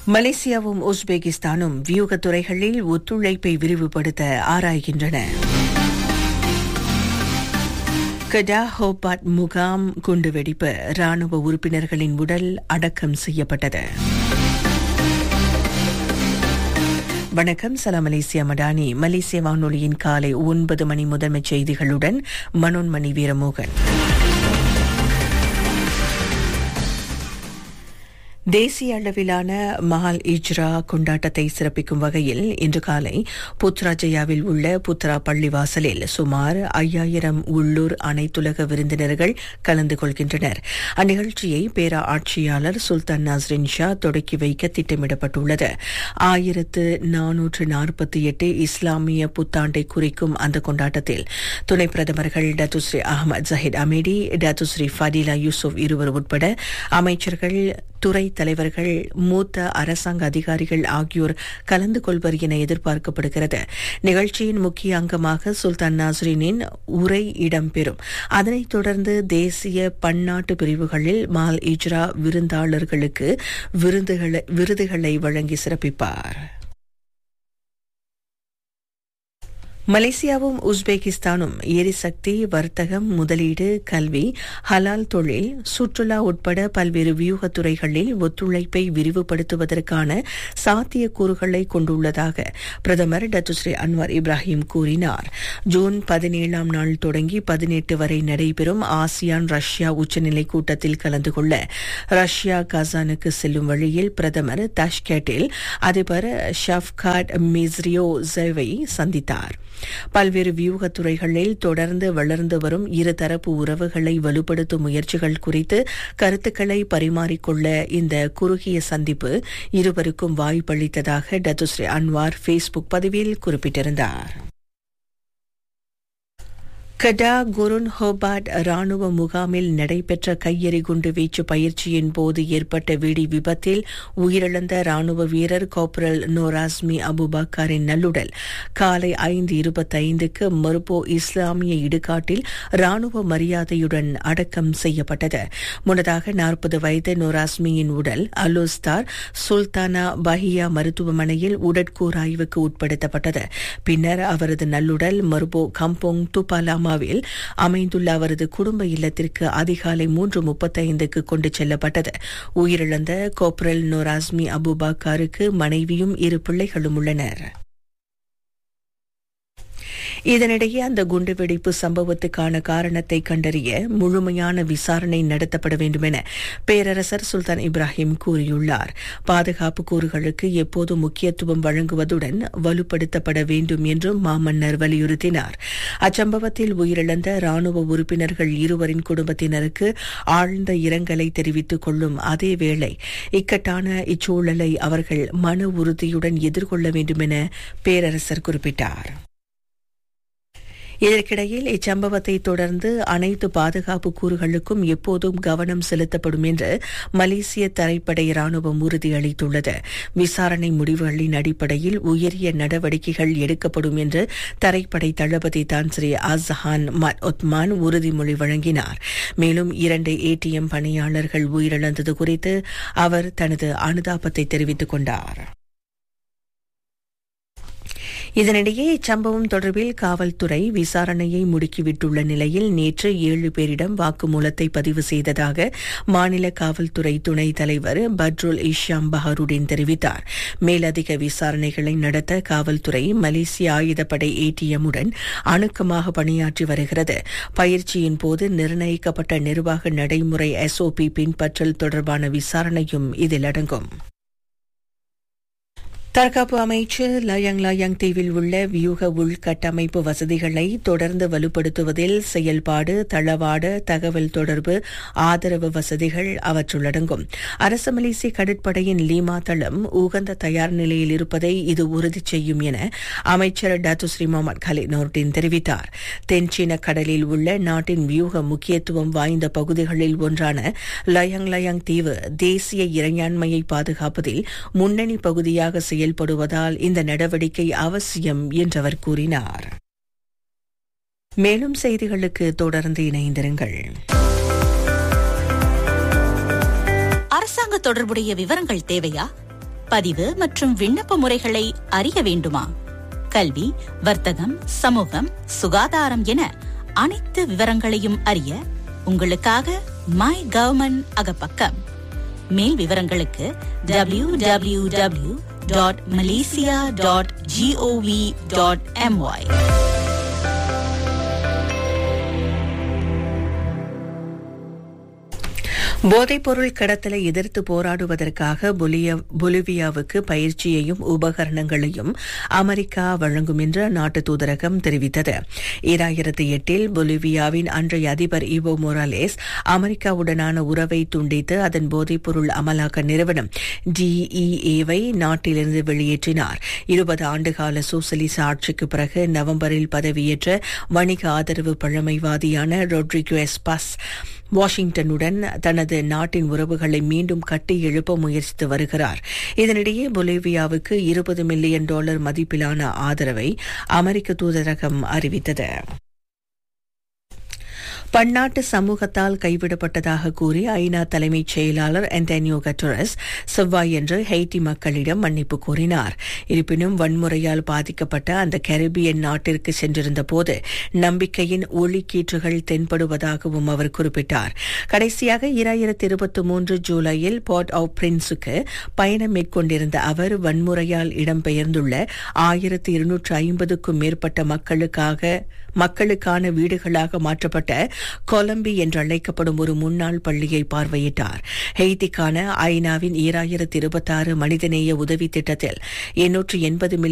மலேசியாவும் உஸ்பெகிஸ்தானும் வியூக துறைகளில் ஒத்துழைப்பை விரிவுபடுத்த ஆராய்கின்றன கடா ஹோபாட் முகாம் குண்டுவெடிப்பு ராணுவ உறுப்பினர்களின் உடல் அடக்கம் செய்யப்பட்டது வணக்கம் சலாம் மலேசியா மடானி மலேசிய வானொலியின் காலை ஒன்பது மணி முதன்மைச் செய்திகளுடன் மனோன்மணி வீரமோகன் தேசிய அளவிலான மஹால் இஜ்ரா கொண்டாட்டத்தை சிறப்பிக்கும் வகையில் இன்று காலை புத்ராஜயாவில் உள்ள புத்ரா பள்ளிவாசலில் சுமார் ஐயாயிரம் உள்ளூர் அனைத்துலக விருந்தினர்கள் கலந்து கொள்கின்றனர் அந்நிகழ்ச்சியை பேரா ஆட்சியாளர் சுல்தான் நாஸ்ரின் ஷா தொடக்கி வைக்க திட்டமிடப்பட்டுள்ளது ஆயிரத்து நானூற்று நாற்பத்தி எட்டு இஸ்லாமிய புத்தாண்டை குறிக்கும் அந்த கொண்டாட்டத்தில் துணை பிரதமர்கள் Datuk Seri Ahmad Zahid Hamidi Datuk Seri Fadillah Yusof இருவர் உட்பட அமைச்சர்கள் துறை தலைவர்கள் மூத்த அரசாங்க அதிகாரிகள் ஆகியோர் கலந்து கொள்வர் என எதிர்பார்க்கப்படுகிறது நிகழ்ச்சியின் முக்கிய அங்கமாக சுல்தான் நாஸ்ரினின் உரை இடம்பெறும் அதனைத் தொடர்ந்து தேசிய பன்னாட்டு பிரிவுகளில் மால் இஜ்ரா விருந்தாளர்களுக்கு விருதுகளை விருதுகளை வழங்கி சிறப்பிப்பார் மலேசியாவும் உஸ்பெகிஸ்தானும் எரிசக்தி வர்த்தகம் முதலீடு கல்வி ஹலால் தொழில் சுற்றுலா உட்பட பல்வேறு வியூக துறைகளில் ஒத்துழைப்பை விரிவுபடுத்துவதற்கான சாத்தியக்கூறுகளை கொண்டுள்ளதாக பிரதமர் டத்துஸ்ரீ அன்வர் இப்ராஹிம் கூறினார் ஜூன் பதினேழாம் நாள் தொடங்கி பதினெட்டு வரை நடைபெறும் ஆசியான் ரஷ்யா உச்சநிலை கூட்டத்தில் கலந்து கொள்ள ரஷ்யா கசானுக்கு செல்லும் வழியில் பிரதமர் தஷ்கேட்டில் அதிபர் ஷப்காட் மிஸ்ரியோ ஜெவை சந்தித்தார் பல்வேறு வியூக துறைகளில் தொடர்ந்து வளர்ந்து வரும் இருதரப்பு உறவுகளை வலுப்படுத்தும் முயற்சிகள் குறித்து கருத்துக்களை பரிமாறிக்கொள்ள இந்த குறுகிய சந்திப்பு இருவருக்கும் வாய்ப்பளித்ததாக டத்துஸ்ரீ அன்வார் ஃபேஸ்புக் பதிவில் குறிப்பிட்டிருந்தார் கடா குருன் ஹோபாட் ராணுவ முகாமில் நடைபெற்ற கையெறி குண்டு வீச்சு பயிற்சியின் போது ஏற்பட்ட வெடி விபத்தில் உயிரிழந்த ராணுவ வீரர் கோப்ரல் நோராஸ்மி அபுபக்கரின் நல்லுடல் காலை ஐந்து இருபத்தைந்துக்கு மறுப்போ இஸ்லாமிய இடுகாட்டில் ராணுவ மரியாதையுடன் அடக்கம் செய்யப்பட்டது முன்னதாக நாற்பது வயது நோராஸ்மியின் உடல் அலோஸ்தார் சுல்தானா பஹியா மருத்துவமனையில் உடற்கூராய்வுக்கு உட்படுத்தப்பட்டது பின்னர் அவரது நல்லுடல் மறுபோ கம்போங் துபாலாமா ஜமாவில் அமைந்துள்ள அவரது குடும்ப இல்லத்திற்கு அதிகாலை மூன்று முப்பத்தைந்துக்கு கொண்டு செல்லப்பட்டது உயிரிழந்த கோப்ரல் நோராஸ்மி அபுபாக்காருக்கு மனைவியும் இரு பிள்ளைகளும் உள்ளனர் இதனிடையே அந்த குண்டுவெடிப்பு சம்பவத்துக்கான காரணத்தை கண்டறிய முழுமையான விசாரணை நடத்தப்பட வேண்டும் என பேரரசர் சுல்தான் இப்ராஹிம் கூறியுள்ளார் பாதுகாப்பு கூறுகளுக்கு எப்போதும் முக்கியத்துவம் வழங்குவதுடன் வலுப்படுத்தப்பட வேண்டும் என்றும் மாமன்னர் வலியுறுத்தினார் அச்சம்பவத்தில் உயிரிழந்த ராணுவ உறுப்பினர்கள் இருவரின் குடும்பத்தினருக்கு ஆழ்ந்த இரங்கலை தெரிவித்துக் கொள்ளும் அதேவேளை இக்கட்டான இச்சூழலை அவர்கள் மன உறுதியுடன் எதிர்கொள்ள வேண்டும் என பேரரசர் குறிப்பிட்டார் இதற்கிடையில் இச்சம்பவத்தை தொடர்ந்து அனைத்து பாதுகாப்பு கூறுகளுக்கும் எப்போதும் கவனம் செலுத்தப்படும் என்று மலேசிய தரைப்படை ராணுவம் உறுதியளித்துள்ளது விசாரணை முடிவுகளின் அடிப்படையில் உயரிய நடவடிக்கைகள் எடுக்கப்படும் என்று தரைப்படை தளபதி தான் ஸ்ரீ அஸ்ஹான் ஒத்மான் உறுதிமொழி வழங்கினார் மேலும் இரண்டு ஏடிஎம் பணியாளர்கள் உயிரிழந்தது குறித்து அவர் தனது அனுதாபத்தை தெரிவித்துக் கொண்டார் இதனிடையே இச்சம்பவம் தொடர்பில் காவல்துறை விசாரணையை முடுக்கிவிட்டுள்ள நிலையில் நேற்று ஏழு பேரிடம் வாக்குமூலத்தை பதிவு செய்ததாக மாநில காவல்துறை துணைத் தலைவர் பட்ருல் இஷாம் பஹருடின் தெரிவித்தார் மேலதிக விசாரணைகளை நடத்த காவல்துறை மலேசிய ஆயுதப்படை ஏடிஎம்முடன் அணுக்கமாக பணியாற்றி வருகிறது பயிற்சியின் போது நிர்ணயிக்கப்பட்ட நிர்வாக நடைமுறை எஸ்ஓபி பின்பற்றல் தொடர்பான விசாரணையும் இதில் அடங்கும் தற்காப்பு அமைச்சு லயங் லயங் தீவில் உள்ள வியூக உள்கட்டமைப்பு வசதிகளை தொடர்ந்து வலுப்படுத்துவதில் செயல்பாடு தளவாட தகவல் தொடர்பு ஆதரவு வசதிகள் அவற்றுள்ளடங்கும் அரசு மலேசிய கடற்படையின் லீமா தளம் உகந்த தயார் நிலையில் இருப்பதை இது உறுதி செய்யும் என அமைச்சர் டாத்துஸ்ரீ முகமது கலீத் நோர்டின் தெரிவித்தார் தென்சீன கடலில் உள்ள நாட்டின் வியூக முக்கியத்துவம் வாய்ந்த பகுதிகளில் ஒன்றான லயங் லயங் தீவு தேசிய இறையாண்மையை பாதுகாப்பதில் முன்னணி பகுதியாக செயல் செயல்படுவதால் இந்த நடவடிக்கை அவசியம் என்று அவர் கூறினார் மேலும் செய்திகளுக்கு தொடர்ந்து இணைந்திருங்கள் அரசாங்க தொடர்புடைய விவரங்கள் தேவையா பதிவு மற்றும் விண்ணப்ப முறைகளை அறிய வேண்டுமா கல்வி வர்த்தகம் சமூகம் சுகாதாரம் என அனைத்து விவரங்களையும் அறிய உங்களுக்காக மை கவர்மெண்ட் அகப்பக்கம் மேல் விவரங்களுக்கு W W W dot Malaysia dot G O V dot M Y போதைப்பொருள் கடத்தலை எதிர்த்து போராடுவதற்காக பொலிய- பொலிவியாவுக்கு பயிற்சியையும் உபகரணங்களையும் அமெரிக்கா வழங்கும் என்று அந்நாட்டு தூதரகம் தெரிவித்தது ஈராயிரத்தி எட்டில் பொலிவியாவின் அன்றைய அதிபர் ஈவோ மொராலேஸ் அமெரிக்காவுடனான உறவை துண்டித்து அதன் போதைப்பொருள் அமலாக்க நிறுவனம் டிஇஏவை நாட்டிலிருந்து வெளியேற்றினார் இருபது ஆண்டுகால சோசலிச ஆட்சிக்கு பிறகு நவம்பரில் பதவியேற்ற வணிக ஆதரவு பழமைவாதியான ரொட்ரிகோ எஸ்பாஸ் வாஷிங்டனுடன் தனது நாட்டின் உறவுகளை மீண்டும் கட்டி எழுப்ப முயற்சித்து வருகிறார் இதனிடையே பொலிவியாவுக்கு இருபது மில்லியன் டாலர் மதிப்பிலான ஆதரவை அமெரிக்க தூதரகம் அறிவித்தது பன்னாட்டு சமூகத்தால் கைவிடப்பட்டதாக கூறி ஐநா தலைமைச் செயலாளர் அந்தோனியோ கட்டரஸ் செவ்வாயன்று ஹெய்டி மக்களிடம் மன்னிப்பு கோரினார் இருப்பினும் வன்முறையால் பாதிக்கப்பட்ட அந்த கரிபியன் நாட்டிற்கு சென்றிருந்த போது நம்பிக்கையின் ஒளிக்கீற்றுகள் தென்படுவதாகவும் அவர் குறிப்பிட்டார் கடைசியாக இராயிரத்தி இருபத்தி மூன்று ஜூலையில் போர்ட் ஆஃப் பிரின்ஸுக்கு பயணம் மேற்கொண்டிருந்த அவர் வன்முறையால் இடம்பெயர்ந்துள்ள ஆயிரத்தி இருநூற்று ஐம்பதுக்கும் மேற்பட்ட மக்களுக்காக மக்களுக்கான வீடுகளாக மாற்றப்பட்ட கொலம்பி என்று அழைக்கப்படும் ஒரு முன்னாள் பள்ளியை பார்வையிட்டார் ஹெய்திக்கான ஐநாவின் ஈராயிரத்தி இருபத்தாறு மனிதநேய உதவி திட்டத்தில் எண்ணூற்று எண்பது